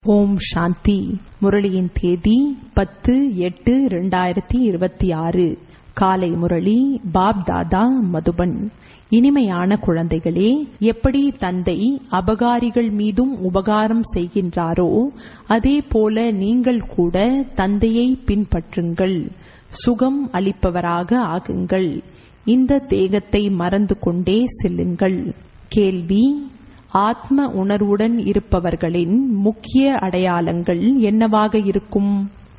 ஓம் சாந்தி முரளியின் தேதி பத்து எட்டு இரண்டாயிரத்தி இருபத்தி ஆறு காலை முரளி பாப் தாதா மதுபன் இனிமையான குழந்தைகளே எப்படி தந்தை அபகாரிகள் மீதும் உபகாரம் செய்கின்றாரோ அதே போல நீங்கள் கூட தந்தையை பின்பற்றுங்கள் சுகம் அளிப்பவராக ஆகுங்கள் இந்த தேகத்தை மறந்து கொண்டே செல்லுங்கள் கேள்வி ஆத்ம உணர்வுடன் இருப்பவர்களின் முக்கிய அடையாளங்கள் என்னவாக இருக்கும்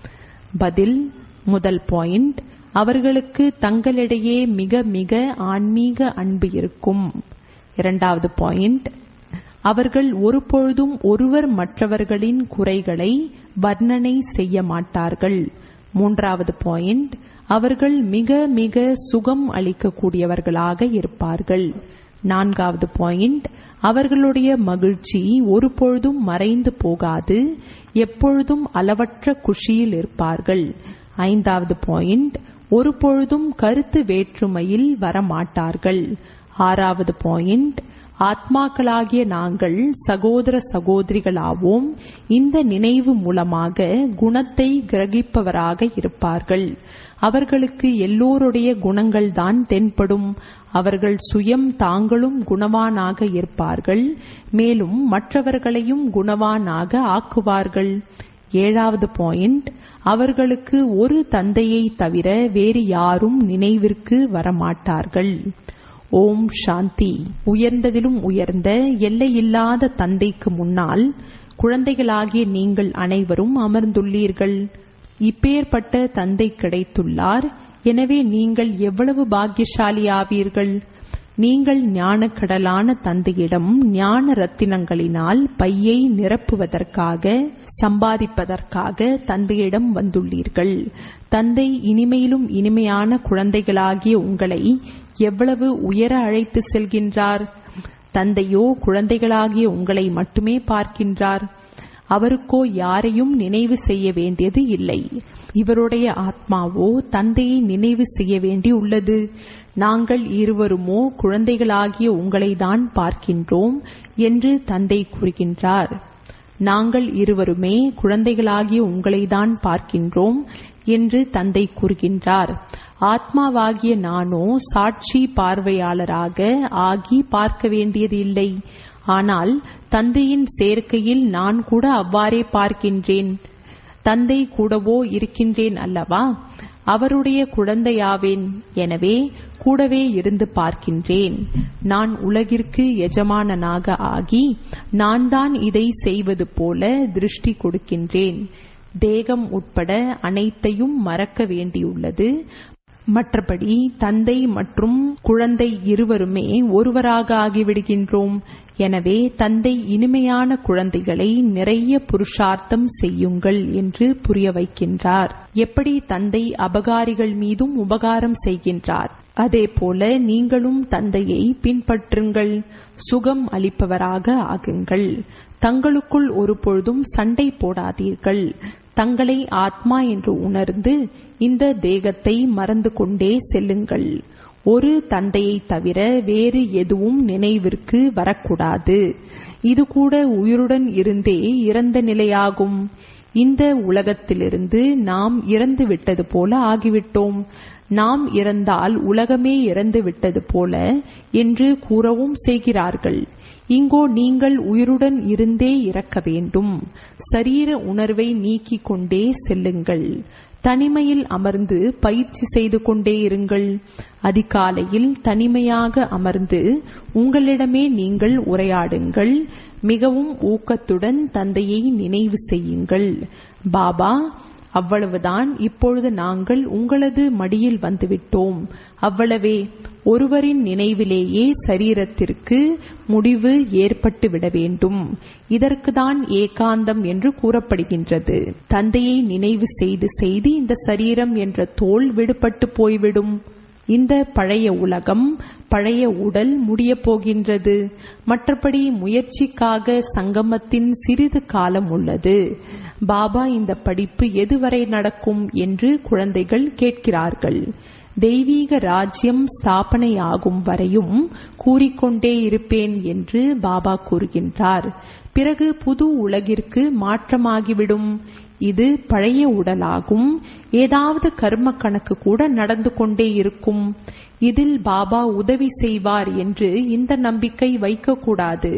பதில் முதல் பாயிண்ட் அவர்களுக்கு தங்களிடையே மிக மிக ஆன்மீக அன்பு இருக்கும் இரண்டாவது பாயிண்ட் அவர்கள் ஒருபொழுதும் ஒருவர் மற்றவர்களின் குறைகளை வர்ணனை செய்ய மாட்டார்கள் மூன்றாவது பாயிண்ட் அவர்கள் மிக மிக சுகம் அளிக்கக்கூடியவர்களாக இருப்பார்கள் நான்காவது பாயிண்ட் அவர்களுடைய மகிழ்ச்சி ஒருபொழுதும் மறைந்து போகாது எப்பொழுதும் அளவற்ற குஷியில் இருப்பார்கள் ஐந்தாவது பாயிண்ட் ஒருபொழுதும் கருத்து வேற்றுமையில் வரமாட்டார்கள் ஆறாவது பாயிண்ட் ஆத்மாக்களாகிய நாங்கள் சகோதர சகோதரிகளாவோம் இந்த நினைவு மூலமாக குணத்தை கிரகிப்பவராக இருப்பார்கள் அவர்களுக்கு எல்லோருடைய குணங்கள்தான் தென்படும் அவர்கள் சுயம் தாங்களும் குணவானாக இருப்பார்கள் மேலும் மற்றவர்களையும் குணவானாக ஆக்குவார்கள் ஏழாவது பாயிண்ட் அவர்களுக்கு ஒரு தந்தையை தவிர வேறு யாரும் நினைவிற்கு வரமாட்டார்கள் ஓம் சாந்தி உயர்ந்ததிலும் உயர்ந்த எல்லையில்லாத தந்தைக்கு முன்னால் குழந்தைகளாகிய நீங்கள் அனைவரும் அமர்ந்துள்ளீர்கள் இப்பேற்பட்ட தந்தை கிடைத்துள்ளார் எனவே நீங்கள் எவ்வளவு பாக்கியசாலி ஆவீர்கள் நீங்கள் ஞானக்கடலான தந்தையிடம் ஞான ரத்தினங்களினால் பையை நிரப்புவதற்காக சம்பாதிப்பதற்காக தந்தையிடம் வந்துள்ளீர்கள் தந்தை இனிமையிலும் இனிமையான குழந்தைகளாகிய உங்களை எவ்வளவு உயர அழைத்து செல்கின்றார் தந்தையோ குழந்தைகளாகிய உங்களை மட்டுமே பார்க்கின்றார் அவருக்கோ யாரையும் நினைவு செய்ய வேண்டியது இல்லை இவருடைய ஆத்மாவோ தந்தையை நினைவு செய்ய வேண்டி உள்ளது நாங்கள் இருவருமோ குழந்தைகளாகிய உங்களை தான் பார்க்கின்றோம் என்று தந்தை கூறுகின்றார் நாங்கள் இருவருமே குழந்தைகளாகிய உங்களை தான் பார்க்கின்றோம் என்று தந்தை கூறுகின்றார் ஆத்மாவாகிய நானோ சாட்சி பார்வையாளராக ஆகி பார்க்க வேண்டியது இல்லை ஆனால் தந்தையின் சேர்க்கையில் நான் கூட அவ்வாறே பார்க்கின்றேன் தந்தை கூடவோ இருக்கின்றேன் அல்லவா அவருடைய குழந்தையாவேன் எனவே கூடவே இருந்து பார்க்கின்றேன் நான் உலகிற்கு எஜமானனாக ஆகி நான் தான் இதை செய்வது போல திருஷ்டி கொடுக்கின்றேன் தேகம் உட்பட அனைத்தையும் மறக்க வேண்டியுள்ளது மற்றபடி தந்தை மற்றும் குழந்தை இருவருமே ஒருவராக ஆகிவிடுகின்றோம் எனவே தந்தை இனிமையான குழந்தைகளை நிறைய புருஷார்த்தம் செய்யுங்கள் என்று புரிய வைக்கின்றார் எப்படி தந்தை அபகாரிகள் மீதும் உபகாரம் செய்கின்றார் அதே போல நீங்களும் தந்தையை பின்பற்றுங்கள் சுகம் அளிப்பவராக ஆகுங்கள் தங்களுக்குள் ஒருபொழுதும் சண்டை போடாதீர்கள் தங்களை ஆத்மா என்று உணர்ந்து இந்த தேகத்தை மறந்து கொண்டே செல்லுங்கள் ஒரு தந்தையை தவிர வேறு எதுவும் நினைவிற்கு வரக்கூடாது இது கூட உயிருடன் இருந்தே இறந்த நிலையாகும் இந்த உலகத்திலிருந்து நாம் இறந்து விட்டது போல ஆகிவிட்டோம் நாம் இறந்தால் உலகமே இறந்து விட்டது போல என்று கூறவும் செய்கிறார்கள் இங்கோ நீங்கள் உயிருடன் இருந்தே இறக்க வேண்டும் சரீர உணர்வை நீக்கிக் கொண்டே செல்லுங்கள் தனிமையில் அமர்ந்து பயிற்சி செய்து கொண்டே இருங்கள் அதிகாலையில் தனிமையாக அமர்ந்து உங்களிடமே நீங்கள் உரையாடுங்கள் மிகவும் ஊக்கத்துடன் தந்தையை நினைவு செய்யுங்கள் பாபா அவ்வளவுதான் இப்பொழுது நாங்கள் உங்களது மடியில் வந்துவிட்டோம் அவ்வளவே ஒருவரின் நினைவிலேயே சரீரத்திற்கு முடிவு ஏற்பட்டு விட வேண்டும் இதற்குதான் ஏகாந்தம் என்று கூறப்படுகின்றது தந்தையை நினைவு செய்து செய்து இந்த சரீரம் என்ற தோல் விடுபட்டு போய்விடும் இந்த பழைய உலகம் பழைய உடல் முடிய போகின்றது மற்றபடி முயற்சிக்காக சங்கமத்தின் சிறிது காலம் உள்ளது பாபா இந்த படிப்பு எதுவரை நடக்கும் என்று குழந்தைகள் கேட்கிறார்கள் தெய்வீக ராஜ்யம் ஸ்தாபனையாகும் வரையும் கூறிக்கொண்டே இருப்பேன் என்று பாபா கூறுகின்றார் பிறகு புது உலகிற்கு மாற்றமாகிவிடும் இது பழைய உடலாகும் ஏதாவது கர்ம கணக்கு கூட நடந்து கொண்டே இருக்கும் இதில் பாபா உதவி செய்வார் என்று இந்த நம்பிக்கை வைக்கக்கூடாது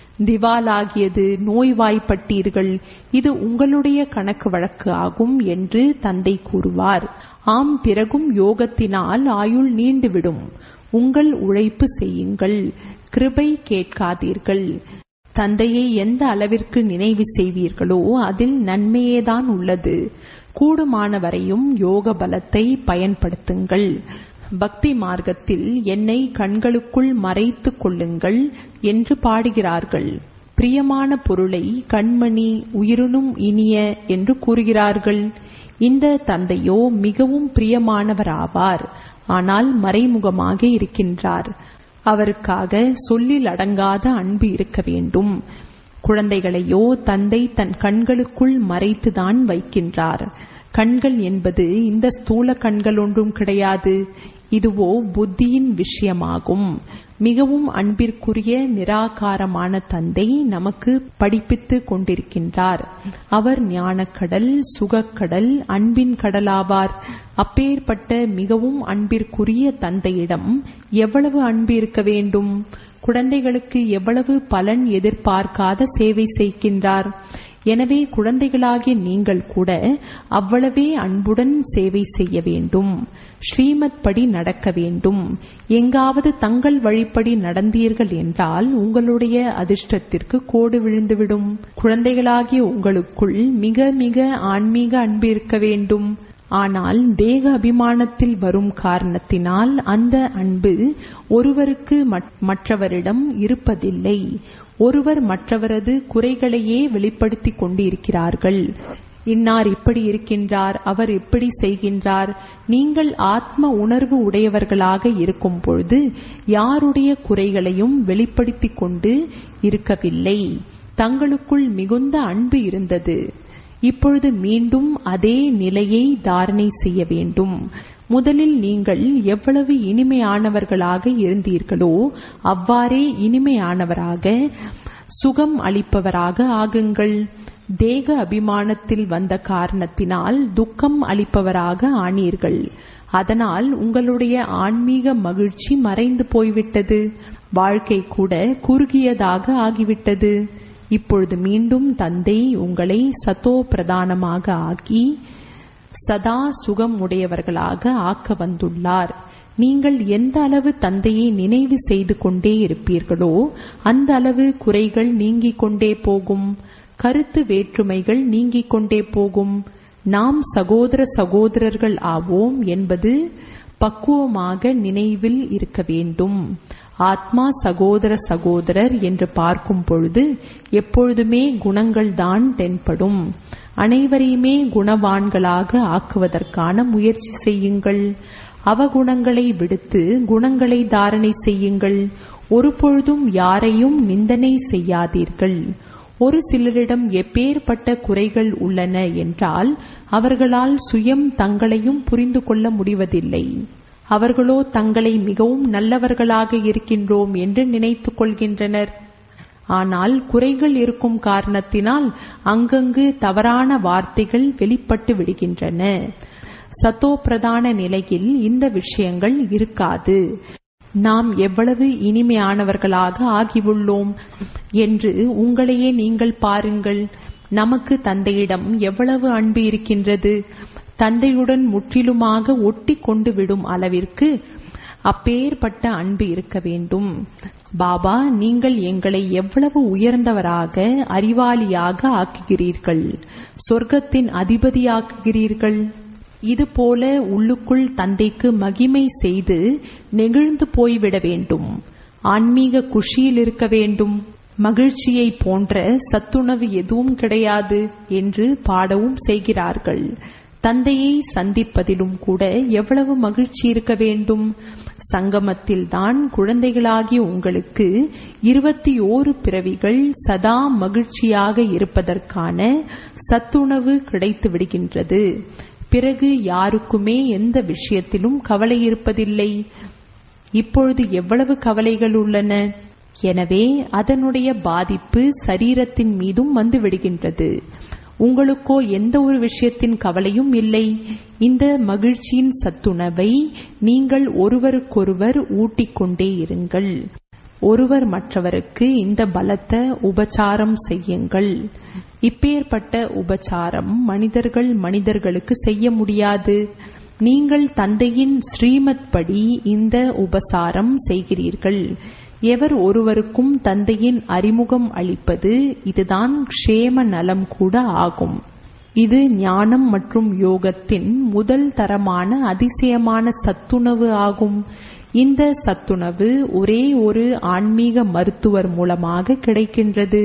திவாலாகியது நோய்வாய்ப்பட்டீர்கள் இது உங்களுடைய கணக்கு வழக்கு ஆகும் என்று தந்தை கூறுவார் ஆம் பிறகும் யோகத்தினால் ஆயுள் நீண்டுவிடும் உங்கள் உழைப்பு செய்யுங்கள் கிருபை கேட்காதீர்கள் தந்தையை எந்த அளவிற்கு நினைவு செய்வீர்களோ அதில் நன்மையேதான் உள்ளது கூடுமானவரையும் யோக பலத்தை பயன்படுத்துங்கள் பக்தி மார்க்கத்தில் என்னை கண்களுக்குள் மறைத்துக் கொள்ளுங்கள் என்று பாடுகிறார்கள் பிரியமான பொருளை கண்மணி உயிரினும் இனிய என்று கூறுகிறார்கள் இந்த தந்தையோ மிகவும் பிரியமானவராவார் ஆனால் மறைமுகமாக இருக்கின்றார் அவருக்காக சொல்லில் அடங்காத அன்பு இருக்க வேண்டும் குழந்தைகளையோ தந்தை தன் கண்களுக்குள் மறைத்துதான் வைக்கின்றார் கண்கள் என்பது இந்த ஸ்தூல கண்கள் ஒன்றும் கிடையாது இதுவோ புத்தியின் விஷயமாகும் மிகவும் அன்பிற்குரிய நிராகாரமான தந்தை நமக்கு படிப்பித்து கொண்டிருக்கின்றார் அவர் ஞானக்கடல் சுகக்கடல் அன்பின் கடலாவார் அப்பேற்பட்ட மிகவும் அன்பிற்குரிய தந்தையிடம் எவ்வளவு அன்பு இருக்க வேண்டும் குழந்தைகளுக்கு எவ்வளவு பலன் எதிர்பார்க்காத சேவை செய்கின்றார் எனவே குழந்தைகளாகிய நீங்கள் கூட அவ்வளவே அன்புடன் சேவை செய்ய வேண்டும் ஸ்ரீமத் படி நடக்க வேண்டும் எங்காவது தங்கள் வழிப்படி நடந்தீர்கள் என்றால் உங்களுடைய அதிர்ஷ்டத்திற்கு கோடு விழுந்துவிடும் குழந்தைகளாகிய உங்களுக்குள் மிக மிக ஆன்மீக அன்பு இருக்க வேண்டும் ஆனால் தேக அபிமானத்தில் வரும் காரணத்தினால் அந்த அன்பு ஒருவருக்கு மற்றவரிடம் இருப்பதில்லை ஒருவர் மற்றவரது குறைகளையே வெளிப்படுத்திக் கொண்டிருக்கிறார்கள் இன்னார் இப்படி இருக்கின்றார் அவர் இப்படி செய்கின்றார் நீங்கள் ஆத்ம உணர்வு உடையவர்களாக இருக்கும் பொழுது யாருடைய குறைகளையும் வெளிப்படுத்திக் கொண்டு இருக்கவில்லை தங்களுக்குள் மிகுந்த அன்பு இருந்தது இப்பொழுது மீண்டும் அதே நிலையை தாரணை செய்ய வேண்டும் முதலில் நீங்கள் எவ்வளவு இனிமையானவர்களாக இருந்தீர்களோ அவ்வாறே இனிமையானவராக சுகம் அளிப்பவராக ஆகுங்கள் தேக அபிமானத்தில் வந்த காரணத்தினால் துக்கம் அளிப்பவராக ஆனீர்கள் அதனால் உங்களுடைய ஆன்மீக மகிழ்ச்சி மறைந்து போய்விட்டது வாழ்க்கை கூட குறுகியதாக ஆகிவிட்டது இப்பொழுது மீண்டும் தந்தை உங்களை சத்தோ பிரதானமாக ஆக்கி சதா சுகம் உடையவர்களாக ஆக்க வந்துள்ளார் நீங்கள் எந்த அளவு தந்தையை நினைவு செய்து கொண்டே இருப்பீர்களோ அந்த அளவு குறைகள் நீங்கிக் கொண்டே போகும் கருத்து வேற்றுமைகள் நீங்கிக் கொண்டே போகும் நாம் சகோதர சகோதரர்கள் ஆவோம் என்பது பக்குவமாக நினைவில் இருக்க வேண்டும் ஆத்மா சகோதர சகோதரர் என்று பார்க்கும் பொழுது எப்பொழுதுமே குணங்கள்தான் தென்படும் அனைவரையுமே குணவான்களாக ஆக்குவதற்கான முயற்சி செய்யுங்கள் அவகுணங்களை விடுத்து குணங்களை தாரணை செய்யுங்கள் ஒருபொழுதும் யாரையும் நிந்தனை செய்யாதீர்கள் ஒரு சிலரிடம் எப்பேற்பட்ட குறைகள் உள்ளன என்றால் அவர்களால் சுயம் தங்களையும் புரிந்து கொள்ள முடிவதில்லை அவர்களோ தங்களை மிகவும் நல்லவர்களாக இருக்கின்றோம் என்று நினைத்துக் கொள்கின்றனர் ஆனால் குறைகள் இருக்கும் காரணத்தினால் அங்கங்கு தவறான வார்த்தைகள் வெளிப்பட்டு விடுகின்றன சத்தோ பிரதான நிலையில் இந்த விஷயங்கள் இருக்காது நாம் எவ்வளவு இனிமையானவர்களாக ஆகியுள்ளோம் என்று உங்களையே நீங்கள் பாருங்கள் நமக்கு தந்தையிடம் எவ்வளவு அன்பு இருக்கின்றது தந்தையுடன் முற்றிலுமாக ஒட்டி கொண்டு விடும் அளவிற்கு அப்பேற்பட்ட அன்பு இருக்க வேண்டும் பாபா நீங்கள் எங்களை எவ்வளவு உயர்ந்தவராக அறிவாளியாக ஆக்குகிறீர்கள் சொர்க்கத்தின் அதிபதியாக்குகிறீர்கள் இதுபோல உள்ளுக்குள் தந்தைக்கு மகிமை செய்து நெகிழ்ந்து போய்விட வேண்டும் ஆன்மீக குஷியில் இருக்க வேண்டும் மகிழ்ச்சியை போன்ற சத்துணவு எதுவும் கிடையாது என்று பாடவும் செய்கிறார்கள் தந்தையை சந்திப்பதிலும் கூட எவ்வளவு மகிழ்ச்சி இருக்க வேண்டும் சங்கமத்தில் தான் குழந்தைகளாகிய உங்களுக்கு இருபத்தி ஓரு பிறவிகள் சதா மகிழ்ச்சியாக இருப்பதற்கான சத்துணவு கிடைத்து விடுகின்றது பிறகு யாருக்குமே எந்த விஷயத்திலும் கவலை இருப்பதில்லை இப்பொழுது எவ்வளவு கவலைகள் உள்ளன எனவே அதனுடைய பாதிப்பு சரீரத்தின் மீதும் வந்து விடுகின்றது உங்களுக்கோ எந்த ஒரு விஷயத்தின் கவலையும் இல்லை இந்த மகிழ்ச்சியின் சத்துணவை நீங்கள் ஒருவருக்கொருவர் ஊட்டிக்கொண்டே இருங்கள் ஒருவர் மற்றவருக்கு இந்த பலத்த உபச்சாரம் செய்யுங்கள் இப்பேற்பட்ட உபச்சாரம் மனிதர்கள் மனிதர்களுக்கு செய்ய முடியாது நீங்கள் தந்தையின் ஸ்ரீமத் படி இந்த உபசாரம் செய்கிறீர்கள் எவர் ஒருவருக்கும் தந்தையின் அறிமுகம் அளிப்பது இதுதான் க்ஷேம நலம் கூட ஆகும் இது ஞானம் மற்றும் யோகத்தின் முதல் தரமான அதிசயமான சத்துணவு ஆகும் இந்த சத்துணவு ஒரே ஒரு ஆன்மீக மருத்துவர் மூலமாக கிடைக்கின்றது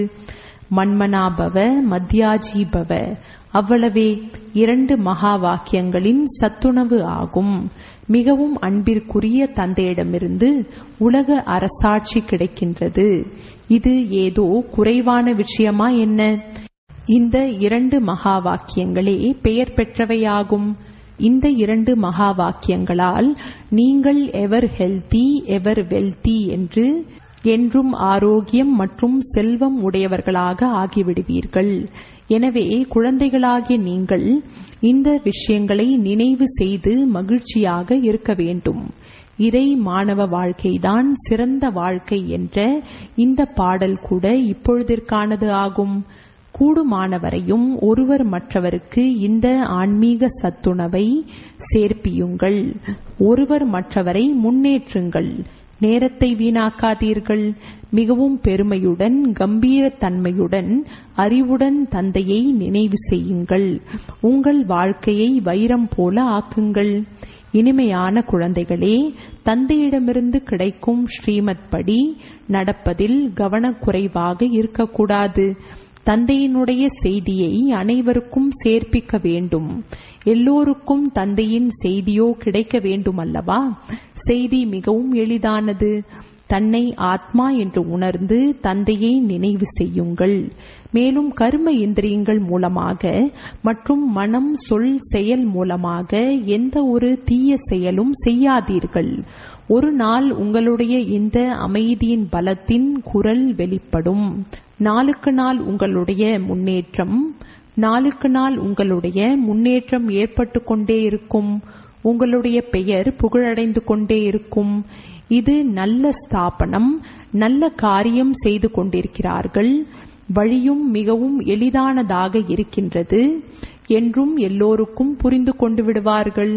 மன்மனாபவ மத்தியாஜீபவ அவ்வளவே இரண்டு மகா வாக்கியங்களின் சத்துணவு ஆகும் மிகவும் அன்பிற்குரிய தந்தையிடமிருந்து உலக அரசாட்சி கிடைக்கின்றது இது ஏதோ குறைவான விஷயமா என்ன இந்த இரண்டு மகா வாக்கியங்களே பெயர் பெற்றவையாகும் இந்த இரண்டு மகா வாக்கியங்களால் நீங்கள் எவர் ஹெல்தி எவர் வெல்தி என்று என்றும் ஆரோக்கியம் மற்றும் செல்வம் உடையவர்களாக ஆகிவிடுவீர்கள் எனவே குழந்தைகளாகிய நீங்கள் இந்த விஷயங்களை நினைவு செய்து மகிழ்ச்சியாக இருக்க வேண்டும் இறை மாணவ வாழ்க்கைதான் சிறந்த வாழ்க்கை என்ற இந்த பாடல் கூட இப்பொழுதிற்கானது ஆகும் கூடுமானவரையும் ஒருவர் மற்றவருக்கு இந்த ஆன்மீக சத்துணவை சேர்ப்பியுங்கள் ஒருவர் மற்றவரை முன்னேற்றுங்கள் நேரத்தை வீணாக்காதீர்கள் மிகவும் பெருமையுடன் கம்பீரத்தன்மையுடன் அறிவுடன் தந்தையை நினைவு செய்யுங்கள் உங்கள் வாழ்க்கையை வைரம் போல ஆக்குங்கள் இனிமையான குழந்தைகளே தந்தையிடமிருந்து கிடைக்கும் ஸ்ரீமத் படி நடப்பதில் கவனக்குறைவாக இருக்கக்கூடாது தந்தையினுடைய செய்தியை அனைவருக்கும் சேர்ப்பிக்க வேண்டும் எல்லோருக்கும் தந்தையின் செய்தியோ கிடைக்க வேண்டும் அல்லவா செய்தி மிகவும் எளிதானது தன்னை ஆத்மா என்று உணர்ந்து தந்தையை நினைவு செய்யுங்கள் மேலும் கர்ம இந்திரியங்கள் மூலமாக மற்றும் மனம் சொல் செயல் மூலமாக எந்த ஒரு தீய செயலும் செய்யாதீர்கள் ஒரு நாள் உங்களுடைய இந்த அமைதியின் பலத்தின் குரல் வெளிப்படும் நாளுக்கு நாள் உங்களுடைய முன்னேற்றம் நாளுக்கு நாள் உங்களுடைய முன்னேற்றம் ஏற்பட்டு கொண்டே இருக்கும் உங்களுடைய பெயர் புகழடைந்து கொண்டே இருக்கும் இது நல்ல ஸ்தாபனம் நல்ல காரியம் செய்து கொண்டிருக்கிறார்கள் வழியும் மிகவும் எளிதானதாக இருக்கின்றது என்றும் எல்லோருக்கும் புரிந்து கொண்டு விடுவார்கள்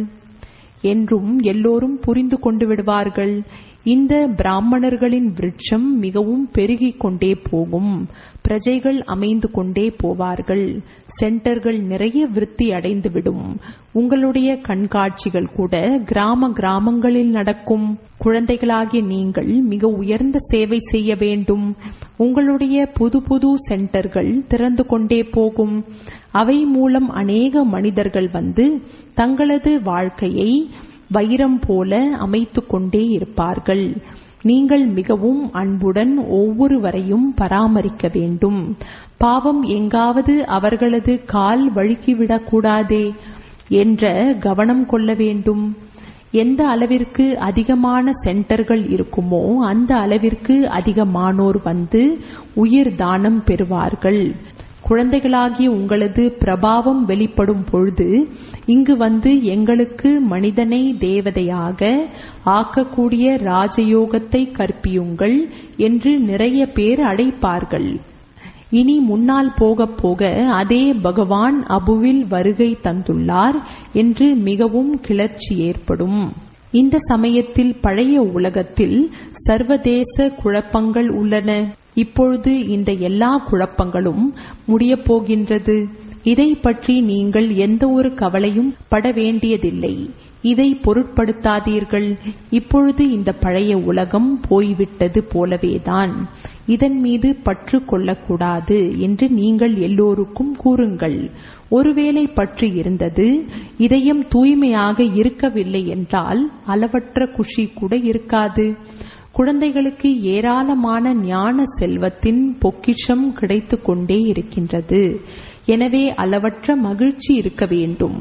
என்றும் எல்லோரும் புரிந்து கொண்டு விடுவார்கள் இந்த பிராமணர்களின் விருட்சம் மிகவும் பெருகிக் கொண்டே போகும் பிரஜைகள் அமைந்து கொண்டே போவார்கள் சென்டர்கள் நிறைய விருத்தி அடைந்துவிடும் உங்களுடைய கண்காட்சிகள் கூட கிராம கிராமங்களில் நடக்கும் குழந்தைகளாகிய நீங்கள் மிக உயர்ந்த சேவை செய்ய வேண்டும் உங்களுடைய புது புது சென்டர்கள் திறந்து கொண்டே போகும் அவை மூலம் அநேக மனிதர்கள் வந்து தங்களது வாழ்க்கையை வைரம் போல அமைத்து கொண்டே இருப்பார்கள் நீங்கள் மிகவும் அன்புடன் ஒவ்வொருவரையும் பராமரிக்க வேண்டும் பாவம் எங்காவது அவர்களது கால் வழுக்கிவிடக்கூடாதே என்ற கவனம் கொள்ள வேண்டும் எந்த அளவிற்கு அதிகமான சென்டர்கள் இருக்குமோ அந்த அளவிற்கு அதிகமானோர் வந்து உயிர் தானம் பெறுவார்கள் குழந்தைகளாகிய உங்களது பிரபாவம் வெளிப்படும் பொழுது இங்கு வந்து எங்களுக்கு மனிதனை தேவதையாக ஆக்கக்கூடிய ராஜயோகத்தை கற்பியுங்கள் என்று நிறைய பேர் அழைப்பார்கள் இனி முன்னால் போக போக அதே பகவான் அபுவில் வருகை தந்துள்ளார் என்று மிகவும் கிளர்ச்சி ஏற்படும் இந்த சமயத்தில் பழைய உலகத்தில் சர்வதேச குழப்பங்கள் உள்ளன இப்பொழுது இந்த எல்லா குழப்பங்களும் முடியப் போகின்றது இதை பற்றி நீங்கள் எந்த ஒரு கவலையும் பட வேண்டியதில்லை இதை பொருட்படுத்தாதீர்கள் இப்பொழுது இந்த பழைய உலகம் போய்விட்டது போலவேதான் இதன் மீது பற்று கொள்ளக்கூடாது என்று நீங்கள் எல்லோருக்கும் கூறுங்கள் ஒருவேளை பற்று இருந்தது இதயம் தூய்மையாக இருக்கவில்லை என்றால் அளவற்ற குஷி கூட இருக்காது குழந்தைகளுக்கு ஏராளமான ஞான செல்வத்தின் பொக்கிஷம் கிடைத்து கொண்டே இருக்கின்றது எனவே அளவற்ற மகிழ்ச்சி இருக்க வேண்டும்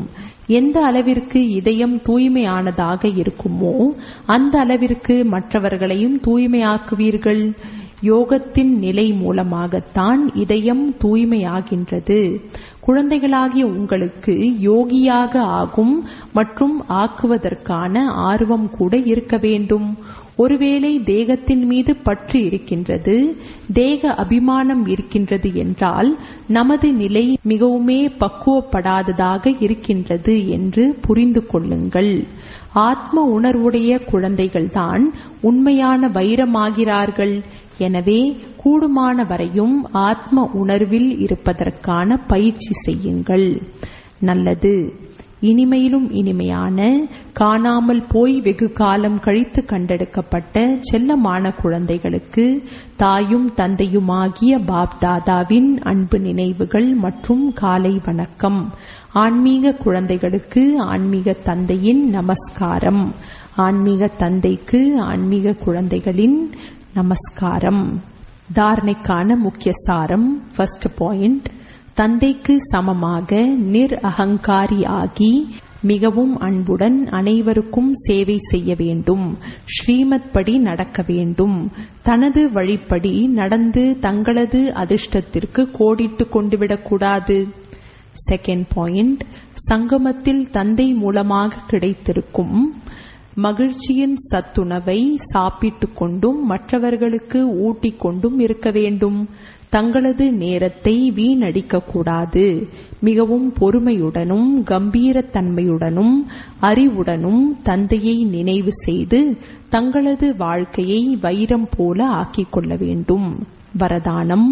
எந்த அளவிற்கு இதயம் தூய்மையானதாக இருக்குமோ அந்த அளவிற்கு மற்றவர்களையும் தூய்மையாக்குவீர்கள் யோகத்தின் நிலை மூலமாகத்தான் இதயம் தூய்மையாகின்றது குழந்தைகளாகிய உங்களுக்கு யோகியாக ஆகும் மற்றும் ஆக்குவதற்கான ஆர்வம் கூட இருக்க வேண்டும் ஒருவேளை தேகத்தின் மீது பற்று இருக்கின்றது தேக அபிமானம் இருக்கின்றது என்றால் நமது நிலை மிகவுமே பக்குவப்படாததாக இருக்கின்றது என்று புரிந்து கொள்ளுங்கள் ஆத்ம உணர்வுடைய குழந்தைகள்தான் உண்மையான வைரமாகிறார்கள் எனவே கூடுமான வரையும் ஆத்ம உணர்வில் இருப்பதற்கான பயிற்சி செய்யுங்கள் நல்லது இனிமையிலும் இனிமையான காணாமல் போய் வெகு காலம் கழித்து கண்டெடுக்கப்பட்ட செல்லமான குழந்தைகளுக்கு தாயும் தந்தையுமாகிய பாப் தாதாவின் அன்பு நினைவுகள் மற்றும் காலை வணக்கம் ஆன்மீக குழந்தைகளுக்கு ஆன்மீக தந்தையின் நமஸ்காரம் ஆன்மீக தந்தைக்கு ஆன்மீக குழந்தைகளின் நமஸ்காரம் தாரணைக்கான முக்கிய சாரம் ஃபர்ஸ்ட் பாயிண்ட் தந்தைக்கு சமமாக நிர் அகங்காரி ஆகி மிகவும் அன்புடன் அனைவருக்கும் சேவை செய்ய வேண்டும் ஸ்ரீமத் படி நடக்க வேண்டும் தனது வழிப்படி நடந்து தங்களது அதிர்ஷ்டத்திற்கு கோடிட்டு கொண்டு விடக்கூடாது செகண்ட் பாயிண்ட் சங்கமத்தில் தந்தை மூலமாக கிடைத்திருக்கும் மகிழ்ச்சியின் சத்துணவை சாப்பிட்டுக் கொண்டும் மற்றவர்களுக்கு ஊட்டிக் கொண்டும் இருக்க வேண்டும் தங்களது நேரத்தை வீணடிக்க கூடாது மிகவும் பொறுமையுடனும் கம்பீரத்தன்மையுடனும் அறிவுடனும் தந்தையை நினைவு செய்து தங்களது வாழ்க்கையை வைரம் போல ஆக்கிக் கொள்ள வேண்டும் வரதானம்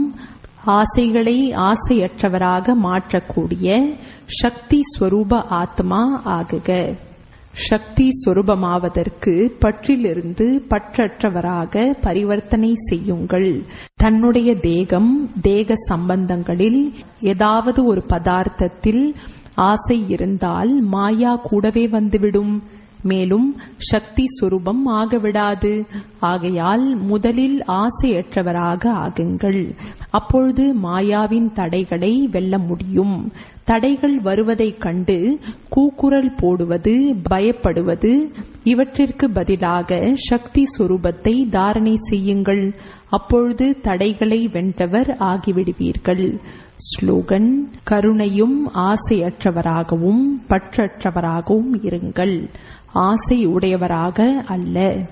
ஆசைகளை ஆசையற்றவராக மாற்றக்கூடிய சக்தி ஸ்வரூப ஆத்மா ஆகுக சக்தி சொரூபமாவதற்கு பற்றிலிருந்து பற்றற்றவராக பரிவர்த்தனை செய்யுங்கள் தன்னுடைய தேகம் தேக சம்பந்தங்களில் ஏதாவது ஒரு பதார்த்தத்தில் ஆசை இருந்தால் மாயா கூடவே வந்துவிடும் மேலும் சக்தி சுரூபம் ஆகவிடாது ஆகையால் முதலில் ஆசையற்றவராக ஆகுங்கள் அப்பொழுது மாயாவின் தடைகளை வெல்ல முடியும் தடைகள் வருவதைக் கண்டு கூக்குரல் போடுவது பயப்படுவது இவற்றிற்கு பதிலாக சக்தி சுரூபத்தை தாரணை செய்யுங்கள் அப்பொழுது தடைகளை வென்றவர் ஆகிவிடுவீர்கள் ஸ்லோகன் கருணையும் ஆசையற்றவராகவும் பற்றற்றவராகவும் இருங்கள் ஆசை உடையவராக அல்ல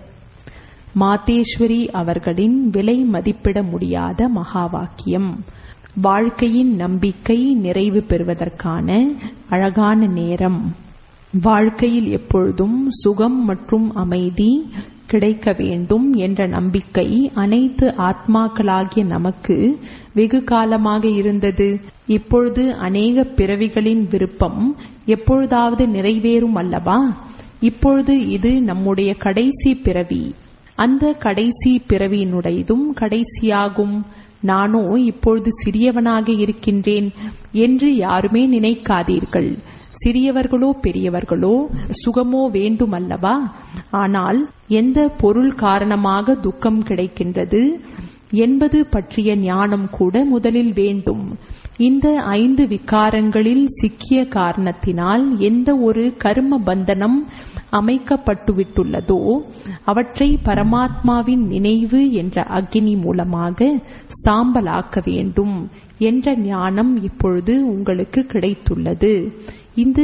மாதேஸ்வரி அவர்களின் விலை மதிப்பிட முடியாத மகா வாக்கியம் வாழ்க்கையின் நம்பிக்கை நிறைவு பெறுவதற்கான அழகான நேரம் வாழ்க்கையில் எப்பொழுதும் சுகம் மற்றும் அமைதி கிடைக்க வேண்டும் என்ற நம்பிக்கை அனைத்து ஆத்மாக்களாகிய நமக்கு வெகு காலமாக இருந்தது இப்பொழுது அநேக பிறவிகளின் விருப்பம் எப்பொழுதாவது நிறைவேறும் அல்லவா இப்பொழுது இது நம்முடைய கடைசி பிறவி அந்த கடைசி பிறவியினுடையதும் கடைசியாகும் நானோ இப்பொழுது சிறியவனாக இருக்கின்றேன் என்று யாருமே நினைக்காதீர்கள் சிறியவர்களோ பெரியவர்களோ சுகமோ வேண்டுமல்லவா ஆனால் எந்த பொருள் காரணமாக துக்கம் கிடைக்கின்றது என்பது பற்றிய ஞானம் கூட முதலில் வேண்டும் இந்த ஐந்து விகாரங்களில் சிக்கிய காரணத்தினால் எந்த ஒரு கர்ம பந்தனம் அமைக்கப்பட்டுவிட்டுள்ளதோ அவற்றை பரமாத்மாவின் நினைவு என்ற அக்னி மூலமாக சாம்பலாக்க வேண்டும் என்ற ஞானம் இப்பொழுது உங்களுக்கு கிடைத்துள்ளது இந்த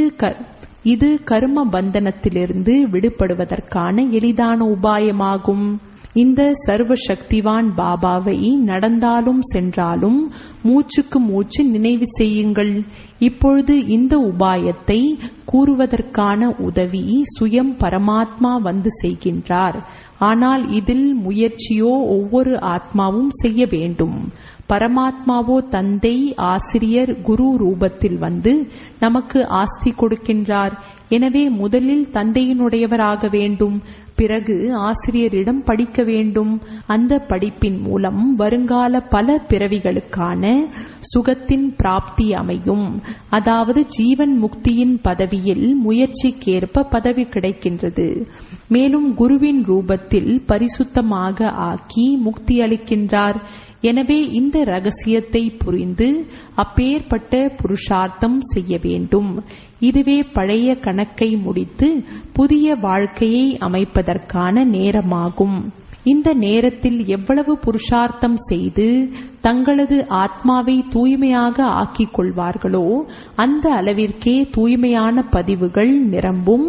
இது கர்ம பந்தனத்திலிருந்து விடுபடுவதற்கான எளிதான உபாயமாகும் இந்த சர்வ சக்திவான் பாபாவை நடந்தாலும் சென்றாலும் மூச்சுக்கு மூச்சு நினைவு செய்யுங்கள் இப்பொழுது இந்த உபாயத்தை கூறுவதற்கான உதவி சுயம் பரமாத்மா வந்து செய்கின்றார் ஆனால் இதில் முயற்சியோ ஒவ்வொரு ஆத்மாவும் செய்ய வேண்டும் பரமாத்மாவோ தந்தை ஆசிரியர் குரு ரூபத்தில் வந்து நமக்கு ஆஸ்தி கொடுக்கின்றார் எனவே முதலில் தந்தையினுடையவராக வேண்டும் பிறகு ஆசிரியரிடம் படிக்க வேண்டும் அந்த படிப்பின் மூலம் வருங்கால பல பிறவிகளுக்கான சுகத்தின் பிராப்தி அமையும் அதாவது ஜீவன் முக்தியின் பதவியில் முயற்சிக்கேற்ப பதவி கிடைக்கின்றது மேலும் குருவின் ரூபத்தில் பரிசுத்தமாக ஆக்கி முக்தி அளிக்கின்றார் எனவே இந்த ரகசியத்தை புரிந்து அப்பேற்பட்ட புருஷார்த்தம் செய்ய வேண்டும் இதுவே பழைய கணக்கை முடித்து புதிய வாழ்க்கையை அமைப்பதற்கான நேரமாகும் இந்த நேரத்தில் எவ்வளவு புருஷார்த்தம் செய்து தங்களது ஆத்மாவை தூய்மையாக ஆக்கிக் கொள்வார்களோ அந்த அளவிற்கே தூய்மையான பதிவுகள் நிரம்பும்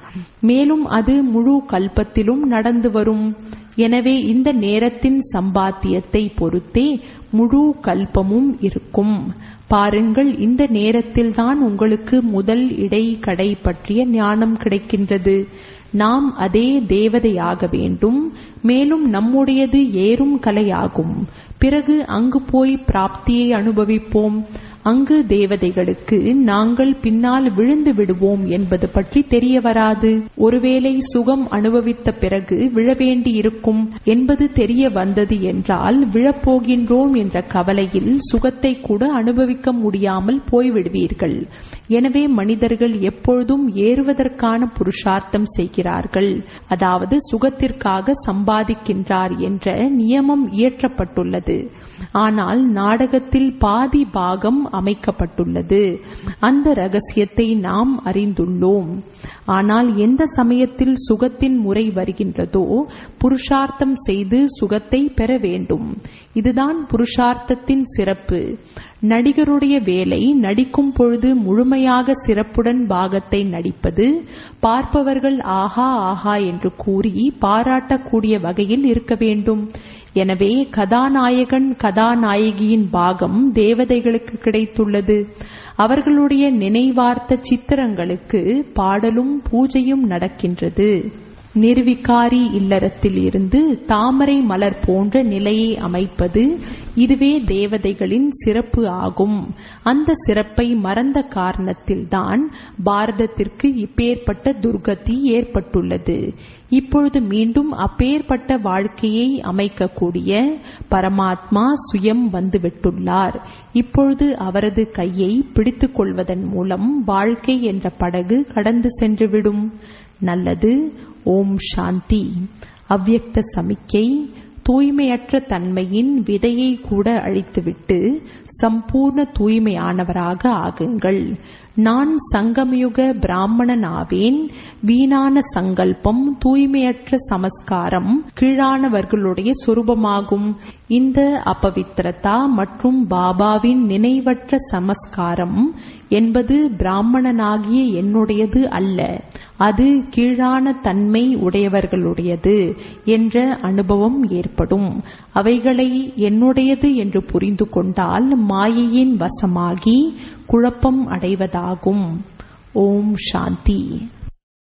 மேலும் அது முழு கல்பத்திலும் நடந்து வரும் எனவே இந்த நேரத்தின் சம்பாத்தியத்தை பொறுத்தே முழு கல்பமும் இருக்கும் பாருங்கள் இந்த நேரத்தில்தான் உங்களுக்கு முதல் இடை கடை பற்றிய ஞானம் கிடைக்கின்றது நாம் அதே தேவதையாக வேண்டும் மேலும் நம்முடையது ஏறும் கலையாகும் பிறகு அங்கு போய் பிராப்தியை அனுபவிப்போம் அங்கு தேவதைகளுக்கு நாங்கள் பின்னால் விழுந்து விடுவோம் என்பது பற்றி தெரிய வராது ஒருவேளை சுகம் அனுபவித்த பிறகு விழவேண்டி இருக்கும் என்பது தெரிய வந்தது என்றால் விழப்போகின்றோம் என்ற கவலையில் சுகத்தை கூட அனுபவிக்க முடியாமல் போய்விடுவீர்கள் எனவே மனிதர்கள் எப்பொழுதும் ஏறுவதற்கான புருஷார்த்தம் செய்கிறார்கள் அதாவது சுகத்திற்காக சம்பாதிக்கின்றார் என்ற நியமம் இயற்றப்பட்டுள்ளது ஆனால் நாடகத்தில் பாதி பாகம் அமைக்கப்பட்டுள்ளது அந்த ரகசியத்தை நாம் அறிந்துள்ளோம் ஆனால் எந்த சமயத்தில் சுகத்தின் முறை வருகின்றதோ புருஷார்த்தம் செய்து சுகத்தை பெற வேண்டும் இதுதான் புருஷார்த்தத்தின் சிறப்பு நடிகருடைய வேலை நடிக்கும் பொழுது முழுமையாக சிறப்புடன் பாகத்தை நடிப்பது பார்ப்பவர்கள் ஆஹா ஆஹா என்று கூறி பாராட்டக்கூடிய வகையில் இருக்க வேண்டும் எனவே கதாநாயகன் கதாநாயகியின் பாகம் தேவதைகளுக்கு கிடைத்துள்ளது அவர்களுடைய நினைவார்த்த சித்திரங்களுக்கு பாடலும் பூஜையும் நடக்கின்றது நிர்விகாரி இல்லறத்தில் இருந்து தாமரை மலர் போன்ற நிலையை அமைப்பது இதுவே தேவதைகளின் சிறப்பு ஆகும் அந்த சிறப்பை மறந்த காரணத்தில்தான் பாரதத்திற்கு இப்பேற்பட்ட துர்கதி ஏற்பட்டுள்ளது இப்பொழுது மீண்டும் அப்பேற்பட்ட வாழ்க்கையை அமைக்கக்கூடிய பரமாத்மா சுயம் வந்துவிட்டுள்ளார் இப்பொழுது அவரது கையை பிடித்துக் கொள்வதன் மூலம் வாழ்க்கை என்ற படகு கடந்து சென்றுவிடும் நல்லது ஓம் சாந்தி அவ்யக்த சமிக்கை தூய்மையற்ற தன்மையின் விதையை கூட அழித்துவிட்டு சம்பூர்ண தூய்மையானவராக ஆகுங்கள் நான் சங்கமயுக பிராமணன் ஆவேன் வீணான சங்கல்பம் தூய்மையற்ற சமஸ்காரம் கீழானவர்களுடைய சொரூபமாகும் இந்த அபவித்திரதா மற்றும் பாபாவின் நினைவற்ற சமஸ்காரம் என்பது பிராமணனாகிய என்னுடையது அல்ல அது கீழான தன்மை உடையவர்களுடையது என்ற அனுபவம் ஏற்படும் அவைகளை என்னுடையது என்று புரிந்து கொண்டால் மாயையின் வசமாகி குழப்பம் அடைவதாகும் ஓம் சாந்தி